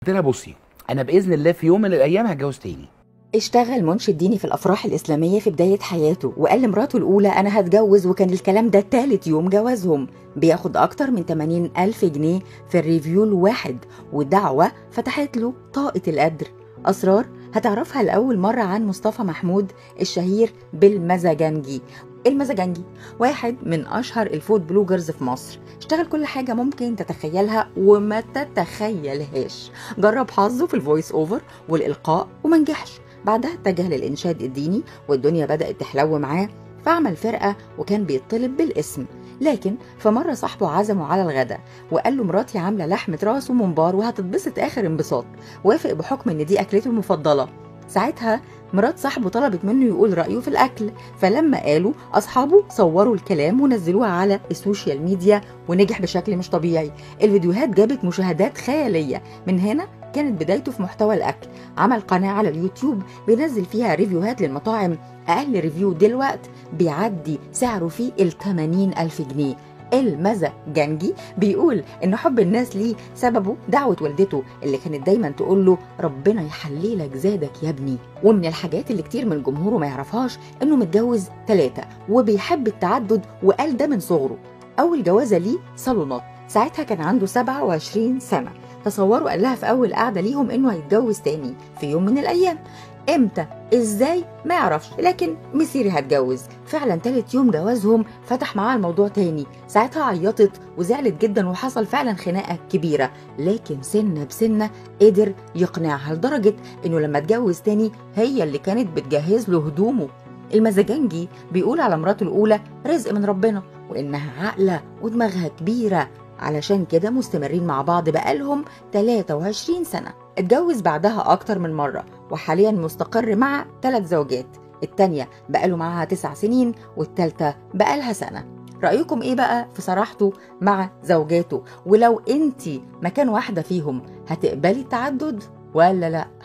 قلت لها بصي انا باذن الله في يوم من الايام هتجوز تاني اشتغل منشد ديني في الافراح الاسلاميه في بدايه حياته وقال لمراته الاولى انا هتجوز وكان الكلام ده تالت يوم جوازهم بياخد اكتر من 80 الف جنيه في الريفيو الواحد والدعوه فتحت له طاقه القدر اسرار هتعرفها لاول مره عن مصطفى محمود الشهير بالمزاجنجي المزاجنجي واحد من اشهر الفود بلوجرز في مصر اشتغل كل حاجه ممكن تتخيلها وما تتخيلهاش جرب حظه في الفويس اوفر والالقاء وما نجحش بعدها اتجه للإنشاد الديني والدنيا بدأت تحلو معاه فعمل فرقة وكان بيطلب بالاسم لكن في مرة صاحبه عزمه على الغداء وقال له مراتي عاملة لحمة راس وممبار وهتتبسط آخر انبساط وافق بحكم إن دي أكلته المفضلة ساعتها مرات صاحبه طلبت منه يقول رأيه في الأكل فلما قالوا أصحابه صوروا الكلام ونزلوها على السوشيال ميديا ونجح بشكل مش طبيعي الفيديوهات جابت مشاهدات خيالية من هنا كانت بدايته في محتوى الأكل عمل قناة على اليوتيوب بينزل فيها ريفيوهات للمطاعم أقل ريفيو دلوقت بيعدي سعره فيه ال 80 ألف جنيه المزا جنجي بيقول ان حب الناس ليه سببه دعوه والدته اللي كانت دايما تقول له ربنا يحلي لك زادك يا ابني ومن الحاجات اللي كتير من جمهوره ما يعرفهاش انه متجوز ثلاثه وبيحب التعدد وقال ده من صغره اول جوازه ليه صالونات ساعتها كان عنده 27 سنه تصوروا قال لها في اول قعده ليهم انه هيتجوز تاني في يوم من الايام امتى ازاي ما يعرفش لكن مسيري هتجوز فعلا تالت يوم جوازهم فتح معاها الموضوع تاني ساعتها عيطت وزعلت جدا وحصل فعلا خناقه كبيره لكن سنه بسنه قدر يقنعها لدرجه انه لما اتجوز تاني هي اللي كانت بتجهز له هدومه المزاجنجي بيقول على مراته الاولى رزق من ربنا وانها عاقله ودماغها كبيره علشان كده مستمرين مع بعض بقالهم 23 سنة اتجوز بعدها أكتر من مرة وحاليا مستقر مع ثلاث زوجات التانية بقاله معاها تسع سنين والتالتة بقالها سنة رأيكم ايه بقى في صراحته مع زوجاته ولو انتي مكان واحدة فيهم هتقبلي التعدد ولا لأ